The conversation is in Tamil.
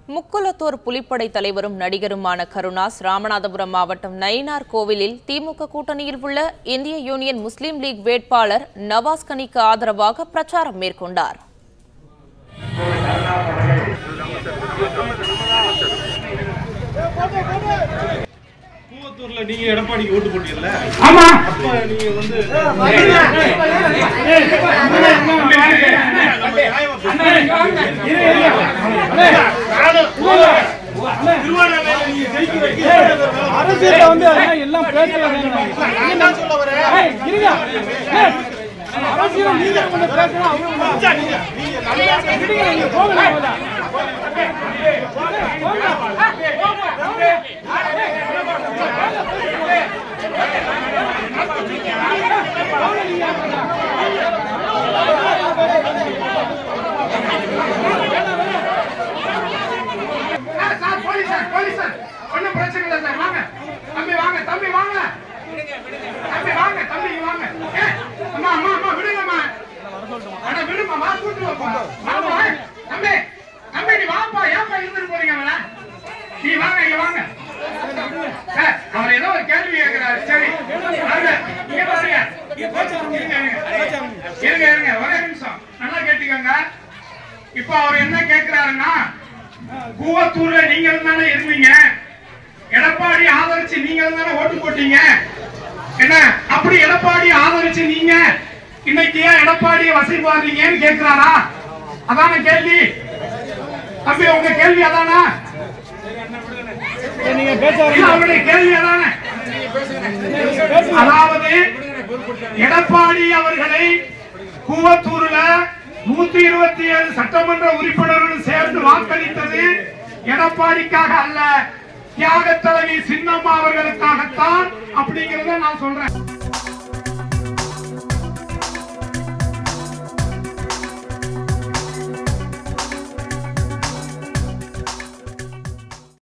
முக்குலத்தோர் புலிப்படை தலைவரும் நடிகருமான கருணாஸ் ராமநாதபுரம் மாவட்டம் நயினார் கோவிலில் திமுக கூட்டணியில் உள்ள இந்திய யூனியன் முஸ்லீம் லீக் வேட்பாளர் நவாஸ் கனிக்கு ஆதரவாக பிரச்சாரம் மேற்கொண்டார் கூவத்தூர்ல நீங்க எடப்பாடிக்கு ஓட்டு போட்டீங்கல்ல ஆமா அப்ப நீங்க வந்து திருவாரூர்ல நீங்க ஜெயிக்க வைக்க அரசியல்ல வந்து அதெல்லாம் எல்லாம் பேசுறாங்க நான் சொல்ல வரேன் ஏய், இருங்க ஏய், அரசியல் நீங்க கொஞ்சம் பேசணும் அவங்க கொஞ்சம் விடுங்க, நீங்க போங்க முதல்ல. Sir police sir police sir ஒன்றும் பிரச்சனை இல்லை சார் வாங்க தம்பி வாங்க தம்பி வாங்க தம்பி வாங்க தம்பி இங்க வாங்க ஏ, அம்மா அம்மா அம்மா விடுங்கம்மா அட விடுமா வா கூட்டு வாப்பா வாப்பா தம்பி தம்பி நீ வாப்பா ஏப்பா இருந்துட்டு போறீங்க அவன நீ வாங்க இங்க வாங்க சார் அவர் ஏதோ ஒரு கேள்வி கேட்கிறாரு சரி வாங்க இங்க பாருங்க இருங்க இருங்க இருங்க இருங்க ஒரே நிமிஷம் நல்லா கேட்டுக்கோங்க இப்போ அவர் என்ன கேட்கிறாருன்னா கூவத்தூர்ல நீங்க தானே இருந்தீங்க எடப்பாடி ஆதரிச்சு நீங்க தானே ஓட்டு போட்டீங்க என்ன அப்படி எடப்பாடி ஆதரிச்சு நீங்க இன்னைக்கு ஏன் எடப்பாடியை வசைப்பாடுறீங்கன்னு கேட்கிறாரா அதான கேள்வி தம்பி உங்க கேள்வி அதானா ஏய், நீங்க பேச இல்ல, வரீங்க அவருடைய கேள்வி அதானே அதாவது எடப்பாடி அவர்களை கூவத்தூர்ல நூத்தி இருபத்தி ஏழு சட்டமன்ற உறுப்பினர்கள் சேர்ந்து வாக்களித்தது எடப்பாடிக்காக அல்ல தியாக தலைவி சின்னம்மா அவர்களுக்காகத்தான் அப்படிங்கறத நான் சொல்றேன்